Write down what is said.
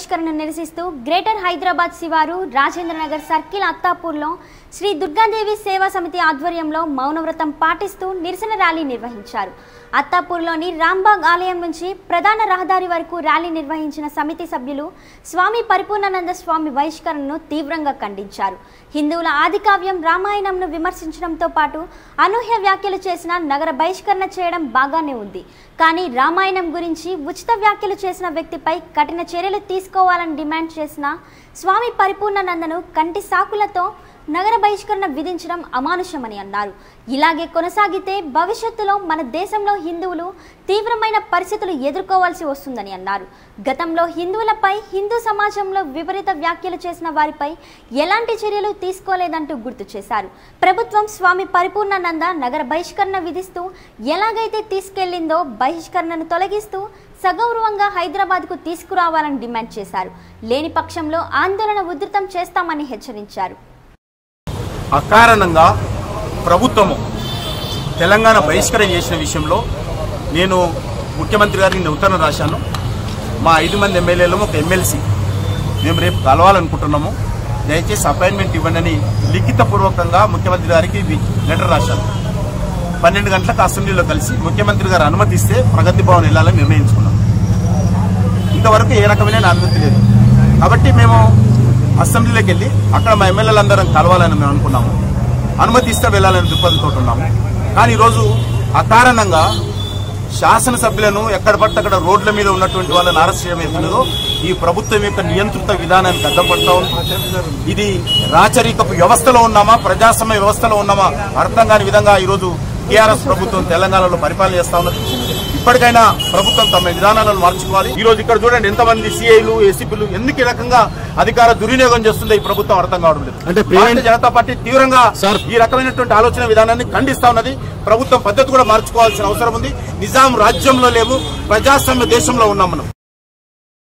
బహిష్కరణ నిరసిస్తూ గ్రేటర్ హైదరాబాద్ శివారు రాజేంద్రనగర్ సర్కిల్ అత్తాపూర్లో శ్రీ దుర్గాదేవి సేవా సమితి ఆధ్వర్యంలో మౌనవ్రతం పాటిస్తూ నిరసన ర్యాలీ నిర్వహించారు అత్తాపూర్లోని రాంబాగ్ ఆలయం నుంచి ప్రధాన రహదారి వరకు ర్యాలీ నిర్వహించిన సమితి సభ్యులు స్వామి పరిపూర్ణానంద స్వామి బహిష్కరణను తీవ్రంగా ఖండించారు హిందువుల ఆదికావ్యం రామాయణంను విమర్శించడంతో పాటు అనూహ్య వ్యాఖ్యలు చేసిన నగర బహిష్కరణ చేయడం బాగానే ఉంది కానీ రామాయణం గురించి ఉచిత వ్యాఖ్యలు చేసిన వ్యక్తిపై కఠిన చర్యలు తీసుకోవాలని డిమాండ్ చేసిన స్వామి పరిపూర్ణానందను కంటి సాకులతో నగర బహిష్కరణ విధించడం అమానుషమని అన్నారు ఇలాగే కొనసాగితే భవిష్యత్తులో మన దేశంలో హిందువులు తీవ్రమైన పరిస్థితులు ఎదుర్కోవాల్సి వస్తుందని అన్నారు గతంలో హిందువులపై హిందూ సమాజంలో విపరీత వ్యాఖ్యలు చేసిన వారిపై ఎలాంటి చర్యలు తీసుకోలేదంటూ గుర్తు చేశారు ప్రభుత్వం స్వామి పరిపూర్ణానంద నగర బహిష్కరణ విధిస్తూ ఎలాగైతే తీసుకెళ్లిందో బహిష్కరణను తొలగిస్తూ సగౌరవంగా హైదరాబాద్కు తీసుకురావాలని డిమాండ్ చేశారు లేని పక్షంలో ఆందోళన ఉధృతం చేస్తామని హెచ్చరించారు అకారణంగా ప్రభుత్వము తెలంగాణ బహిష్కరణ చేసిన విషయంలో నేను ముఖ్యమంత్రి గారికి నిన్న ఉత్తరం రాశాను మా ఐదు మంది ఎమ్మెల్యేలు ఒక ఎమ్మెల్సీ మేము రేపు కలవాలనుకుంటున్నాము దయచేసి అపాయింట్మెంట్ ఇవ్వండి అని లిఖితపూర్వకంగా ముఖ్యమంత్రి గారికి వి- లెటర్ రాశాను పన్నెండు గంటలకు అసెంబ్లీలో కలిసి ముఖ్యమంత్రి గారు అనుమతిస్తే ప్రగతి భవన్ వెళ్ళాలని నిర్ణయించుకున్నాం ఇంతవరకు ఏ రకమైన అనుమతి లేదు కాబట్టి మేము అసెంబ్లీలోకి వెళ్ళి అక్కడ మా ఎమ్మెల్యేలందరం కలవాలని మేము అనుకున్నాము అనుమతి ఇస్తే వెళ్ళాలని దృక్పథంతో ఉన్నాము కానీ ఈరోజు అకారణంగా శాసనసభ్యులను ఎక్కడ పడితే అక్కడ రోడ్ల మీద ఉన్నటువంటి వాళ్ళని అరెస్ట్ చేయడం అవుతున్నదో ఈ ప్రభుత్వం యొక్క నియంత్రిత విధానానికి అడ్డం పడుతూ ఉంది ఇది రాచరికపు వ్యవస్థలో ఉన్నామా ప్రజాస్వామ్య వ్యవస్థలో ఉన్నామా అర్థం కాని విధంగా ఈరోజు టీఆర్ఎస్ ప్రభుత్వం తెలంగాణలో పరిపాలన చేస్తా ఉన్నది ఇప్పటికైనా ప్రభుత్వం తమ విధానాలను మార్చుకోవాలి ఈ రోజు ఇక్కడ చూడండి ఎంతమంది సిఐలు ఏసీపీలు ఎందుకు ఈ రకంగా అధికార దుర్వినియోగం చేస్తుందో ఈ ప్రభుత్వం అర్థం కావడం లేదు అంటే భారతీయ జనతా పార్టీ తీవ్రంగా సార్. ఈ రకమైనటువంటి ఆలోచన విధానాన్ని ఖండిస్తా ఉన్నది ప్రభుత్వం పద్ధతి కూడా మార్చుకోవాల్సిన అవసరం ఉంది నిజాం రాజ్యంలో లేవు ప్రజాస్వామ్య దేశంలో ఉన్నాం మనం